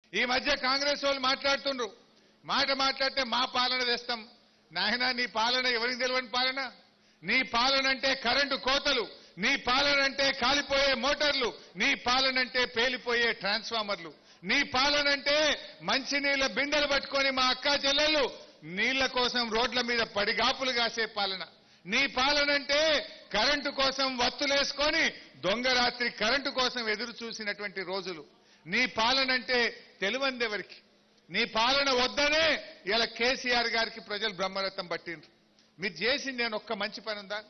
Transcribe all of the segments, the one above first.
ఈ మధ్య కాంగ్రెస్ వాళ్ళు మాట్లాడుతుండ్రు మాట మాట్లాడితే మా పాలన తెస్తాం నాయన నీ పాలన ఎవరికి తెలియని పాలన నీ పాలన అంటే కరెంటు కోతలు నీ పాలన అంటే కాలిపోయే మోటార్లు నీ పాలన అంటే పేలిపోయే ట్రాన్స్ఫార్మర్లు నీ పాలన అంటే మంచినీళ్ళ బిందెలు పట్టుకొని మా అక్కా చెల్లెళ్ళు నీళ్ల కోసం రోడ్ల మీద పడిగాపులు కాసే పాలన నీ పాలన అంటే కరెంటు కోసం వత్తులేసుకొని దొంగ రాత్రి కరెంటు కోసం ఎదురు చూసినటువంటి రోజులు నీ పాలన అంటే తెలివందెవరికి నీ పాలన వద్దనే ఇలా కేసీఆర్ గారికి ప్రజలు బ్రహ్మరథం పట్టిండ్రు మీరు చేసింది నేను ఒక్క మంచి పని ఉందా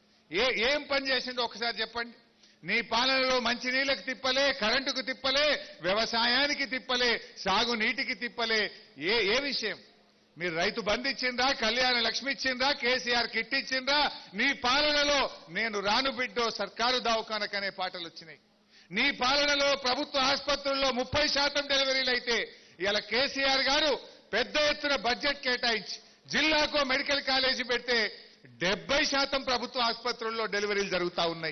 ఏ ఏం పని చేసిందో ఒకసారి చెప్పండి నీ పాలనలో మంచినీళ్ళకి తిప్పలే కరెంటుకు తిప్పలే వ్యవసాయానికి తిప్పలే సాగునీటికి తిప్పలే ఏ ఏ విషయం మీరు రైతు బంధు ఇచ్చిండ్రా కళ్యాణ లక్ష్మి ఇచ్చిండ్రా కేసీఆర్ కిట్ ఇచ్చిండ్రా నీ పాలనలో నేను రాను బిడ్డో సర్కారు దవాఖానకనే పాటలు వచ్చినాయి నీ పాలనలో ప్రభుత్వ ఆసుపత్రుల్లో ముప్పై శాతం డెలివరీలు అయితే ఇలా కేసీఆర్ గారు పెద్ద ఎత్తున బడ్జెట్ కేటాయించి జిల్లాకో మెడికల్ కాలేజీ పెడితే డెబ్బై శాతం ప్రభుత్వ ఆసుపత్రుల్లో డెలివరీలు జరుగుతా ఉన్నాయి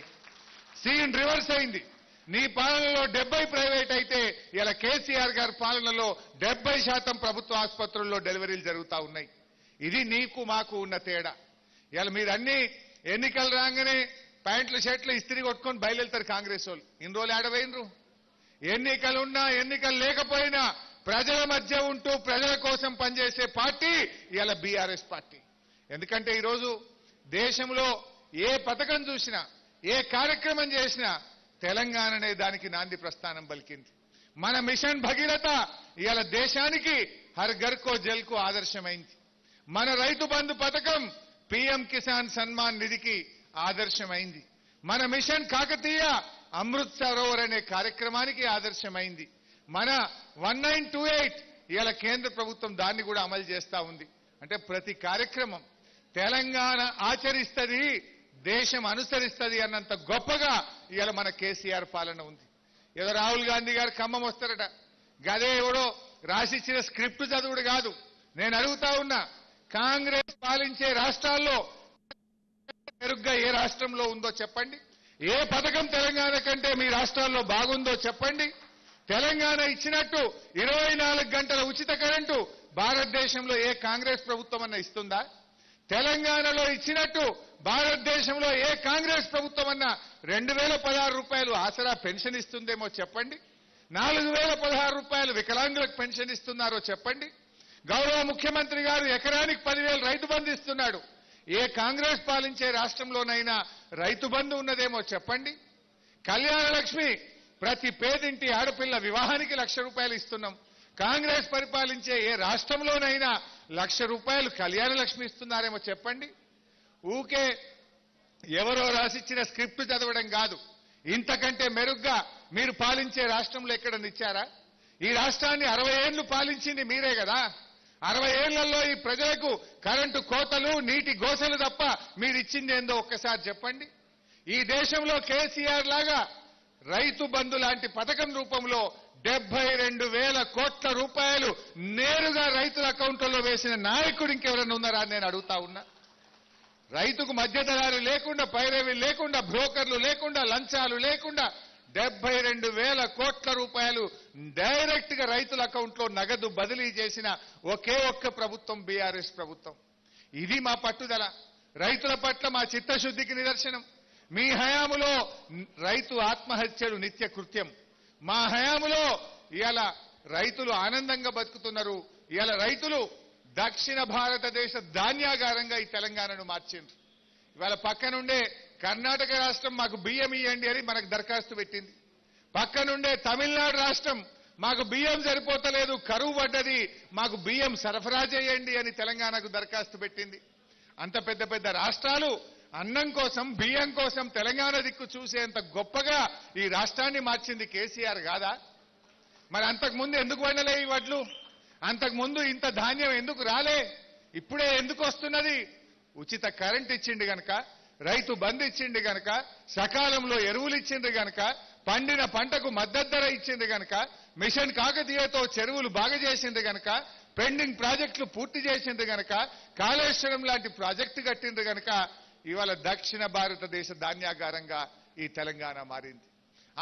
సీన్ రివర్స్ అయింది నీ పాలనలో డెబ్బై ప్రైవేట్ అయితే ఇలా కేసీఆర్ గారి పాలనలో డెబ్బై శాతం ప్రభుత్వ ఆసుపత్రుల్లో డెలివరీలు జరుగుతా ఉన్నాయి ఇది నీకు మాకు ఉన్న తేడా ఇలా మీరు అన్ని ఎన్నికలు రాగానే ప్యాంట్లు షర్ట్లు ఇస్త్రీ కొట్టుకొని బయలుదేరుతారు కాంగ్రెస్ వాళ్ళు ఇన్ని రోజులు ఆడవేయినరు ఎన్నికలున్నా ఎన్నికలు లేకపోయినా ప్రజల మధ్య ఉంటూ ప్రజల కోసం పనిచేసే పార్టీ ఇలా బీఆర్ఎస్ పార్టీ ఎందుకంటే ఈరోజు దేశంలో ఏ పథకం చూసినా ఏ కార్యక్రమం చేసినా తెలంగాణ అనే దానికి నాంది ప్రస్థానం పలికింది మన మిషన్ భగీరథ ఇవాళ దేశానికి హర్ గర్కో జల్కో ఆదర్శమైంది మన రైతు బంధు పథకం పీఎం కిసాన్ సన్మాన్ నిధికి ఆదర్శమైంది మన మిషన్ కాకతీయ అమృత్ సరోవర్ అనే కార్యక్రమానికి ఆదర్శమైంది మన వన్ నైన్ టూ ఎయిట్ ఇవాళ కేంద్ర ప్రభుత్వం దాన్ని కూడా అమలు చేస్తా ఉంది అంటే ప్రతి కార్యక్రమం తెలంగాణ ఆచరిస్తుంది దేశం అనుసరిస్తుంది అన్నంత గొప్పగా ఇవాళ మన కేసీఆర్ పాలన ఉంది ఏదో రాహుల్ గాంధీ గారు ఖమ్మం వస్తారట గదే ఎవడో రాసిచ్చిన స్క్రిప్ట్ చదువుడు కాదు నేను అడుగుతా ఉన్నా కాంగ్రెస్ పాలించే రాష్ట్రాల్లో మెరుగ్గా ఏ రాష్ట్రంలో ఉందో చెప్పండి ఏ పథకం తెలంగాణ కంటే మీ రాష్ట్రాల్లో బాగుందో చెప్పండి తెలంగాణ ఇచ్చినట్టు ఇరవై నాలుగు గంటల ఉచిత కరెంటు భారతదేశంలో ఏ కాంగ్రెస్ ప్రభుత్వం అన్న ఇస్తుందా తెలంగాణలో ఇచ్చినట్టు భారతదేశంలో ఏ కాంగ్రెస్ ప్రభుత్వం అన్న రెండు వేల పదహారు రూపాయలు ఆసరా పెన్షన్ ఇస్తుందేమో చెప్పండి నాలుగు వేల పదహారు రూపాయలు వికలాంగులకు పెన్షన్ ఇస్తున్నారో చెప్పండి గౌరవ ముఖ్యమంత్రి గారు ఎకరానికి పదివేలు రైతు బంధు ఇస్తున్నాడు ఏ కాంగ్రెస్ పాలించే రాష్ట్రంలోనైనా రైతు బంధు ఉన్నదేమో చెప్పండి కళ్యాణ లక్ష్మి ప్రతి పేదింటి ఆడపిల్ల వివాహానికి లక్ష రూపాయలు ఇస్తున్నాం కాంగ్రెస్ పరిపాలించే ఏ రాష్ట్రంలోనైనా లక్ష రూపాయలు కళ్యాణ లక్ష్మి ఇస్తున్నారేమో చెప్పండి ఊకే ఎవరో రాసిచ్చిన స్క్రిప్ట్ చదవడం కాదు ఇంతకంటే మెరుగ్గా మీరు పాలించే రాష్ట్రంలో ఎక్కడన్నా ఇచ్చారా ఈ రాష్ట్రాన్ని అరవై ఏళ్లు పాలించింది మీరే కదా అరవై ఏళ్లలో ఈ ప్రజలకు కరెంటు కోతలు నీటి గోసలు తప్ప మీరు ఇచ్చింది ఏందో ఒక్కసారి చెప్పండి ఈ దేశంలో కేసీఆర్ లాగా రైతు బంధు లాంటి పథకం రూపంలో డెబ్బై రెండు వేల కోట్ల రూపాయలు నేరుగా రైతుల అకౌంట్లలో వేసిన నాయకుడు ఇంకెవరైనా ఉన్నారా అని నేను అడుగుతా ఉన్నా రైతుకు మధ్యదళాలు లేకుండా పైరవి లేకుండా బ్రోకర్లు లేకుండా లంచాలు లేకుండా డెబ్బై రెండు వేల కోట్ల రూపాయలు డైరెక్ట్ గా రైతుల అకౌంట్ లో నగదు బదిలీ చేసిన ఒకే ఒక్క ప్రభుత్వం బీఆర్ఎస్ ప్రభుత్వం ఇది మా పట్టుదల రైతుల పట్ల మా చిత్తశుద్ధికి నిదర్శనం మీ హయాములో రైతు ఆత్మహత్యలు నిత్య కృత్యం మా హయాములో ఇవాళ రైతులు ఆనందంగా బతుకుతున్నారు ఇవాళ రైతులు దక్షిణ భారతదేశ ధాన్యాగారంగా ఈ తెలంగాణను మార్చిండ్రు ఇవాళ పక్కనుండే కర్ణాటక రాష్ట్రం మాకు బియ్యం ఇవ్వండి అని మనకు దరఖాస్తు పెట్టింది పక్కనుండే తమిళనాడు రాష్ట్రం మాకు బియ్యం సరిపోతలేదు కరువు పడ్డది మాకు బియ్యం సరఫరా చేయండి అని తెలంగాణకు దరఖాస్తు పెట్టింది అంత పెద్ద పెద్ద రాష్ట్రాలు అన్నం కోసం బియ్యం కోసం తెలంగాణ దిక్కు చూసేంత గొప్పగా ఈ రాష్ట్రాన్ని మార్చింది కేసీఆర్ కాదా మరి అంతకు ముందు ఎందుకు వండలే ఈ వడ్లు అంతకు ముందు ఇంత ధాన్యం ఎందుకు రాలే ఇప్పుడే ఎందుకు వస్తున్నది ఉచిత కరెంట్ ఇచ్చిండు గనక రైతు బంద్ ఇచ్చిండు గనక సకాలంలో ఎరువులు ఇచ్చిండు గనక పండిన పంటకు మద్దతు ధర ఇచ్చింది గనక మిషన్ కాకతీయతో చెరువులు బాగా చేసింది గనక పెండింగ్ ప్రాజెక్టులు పూర్తి చేసింది గనక కాళేశ్వరం లాంటి ప్రాజెక్టు కట్టింది గనక ఇవాళ దక్షిణ భారతదేశ ధాన్యాగారంగా ఈ తెలంగాణ మారింది